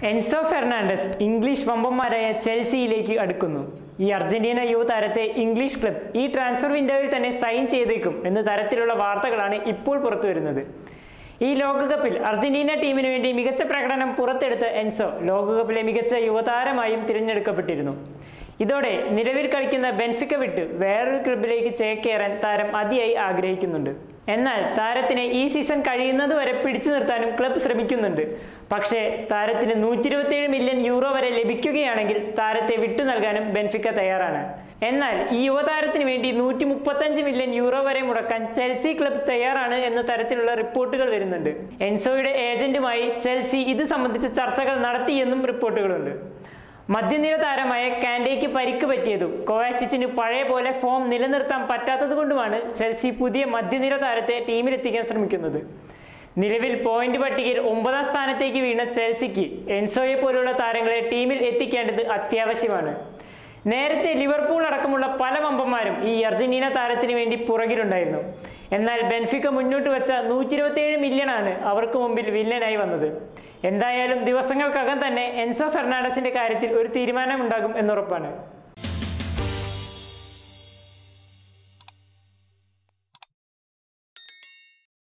Enzo Fernandez English വമ്പന്മാരായ ചെൽസിയിലേക്ക് അടുക്കുന്നു ഈ അർജന്റീന യുവതാരത്തെ ഇംഗ്ലീഷ് ക്ലബ് ഈ ട്രാൻസ്ഫർ വിൻഡോയിൽ തന്നെ സൈൻ ചെയ്തേക്കും എന്ന തരത്തിലുള്ള വാർത്തകളാണ് ഇപ്പോൾ പുറത്തു വരുന്നത് ഈ ലോകകപ്പിൽ അർജന്റീന ടീമിന് വേണ്ടി മികച്ച പ്രകടനം പുറത്തെടുത്ത എൻസോ ലോകകപ്പിലെ മികച്ച യുവതാരമായും തിരഞ്ഞെടുക്കപ്പെട്ടിരുന്നു ഇതോടെ നിലവിൽ കളിക്കുന്ന ബെൻഫിക്ക വിട്ട് വേറൊരു ക്ലബിലേക്ക് ചേക്കേറാൻ താരം അതിയായി ആഗ്രഹിക്കുന്നുണ്ട് എന്നാൽ താരത്തിനെ ഈ സീസൺ കഴിയുന്നതുവരെ പിടിച്ചു നിർത്താനും ക്ലബ് ശ്രമിക്കുന്നുണ്ട് പക്ഷേ താരത്തിന് നൂറ്റി ഇരുപത്തിയേഴ് മില്യൺ യൂറോ വരെ ലഭിക്കുകയാണെങ്കിൽ താരത്തെ വിട്ടു നൽകാനും ബെൻഫിക്ക തയ്യാറാണ് എന്നാൽ ഈ യുവതാരത്തിന് വേണ്ടി നൂറ്റി മുപ്പത്തഞ്ച് മില്യൺ യൂറോ വരെ മുടക്കാൻ ചെൽസി ക്ലബ് തയ്യാറാണ് എന്ന തരത്തിലുള്ള റിപ്പോർട്ടുകൾ വരുന്നുണ്ട് എൻസോയുടെ ഏജന്റുമായി ചെൽസി ഇത് സംബന്ധിച്ച ചർച്ചകൾ നടത്തിയെന്നും റിപ്പോർട്ടുകളുണ്ട് മധ്യനിര താരമായ കാൻഡേക്ക് പരിക്ക് പറ്റിയതും കോവാസിച്ചിന് പഴയ പോലെ ഫോം നിലനിർത്താൻ പറ്റാത്തത് കൊണ്ടുമാണ് ചെൽസി പുതിയ മധ്യനിര താരത്തെ ടീമിലെത്തിക്കാൻ ശ്രമിക്കുന്നത് നിലവിൽ പോയിന്റ് പട്ടികയിൽ ഒമ്പതാം സ്ഥാനത്തേക്ക് വീണ ചെൽസിക്ക് എൻസോയെ പോലുള്ള താരങ്ങളെ ടീമിൽ എത്തിക്കേണ്ടത് അത്യാവശ്യമാണ് നേരത്തെ ലിവർപൂൾ അടക്കമുള്ള പല വമ്പന്മാരും ഈ അർജന്റീന താരത്തിന് വേണ്ടി പുറകിലുണ്ടായിരുന്നു എന്നാൽ ബെൻഫിക്ക മുന്നോട്ട് വെച്ച നൂറ്റി ഇരുപത്തിയേഴ് മില്യണാണ് അവർക്ക് മുമ്പിൽ വില്ലനായി വന്നത് എന്തായാലും ദിവസങ്ങൾക്കകം തന്നെ എൻസോ ഫെർണാണ്ടസിന്റെ കാര്യത്തിൽ ഒരു തീരുമാനമുണ്ടാകും എന്നുറപ്പാണ്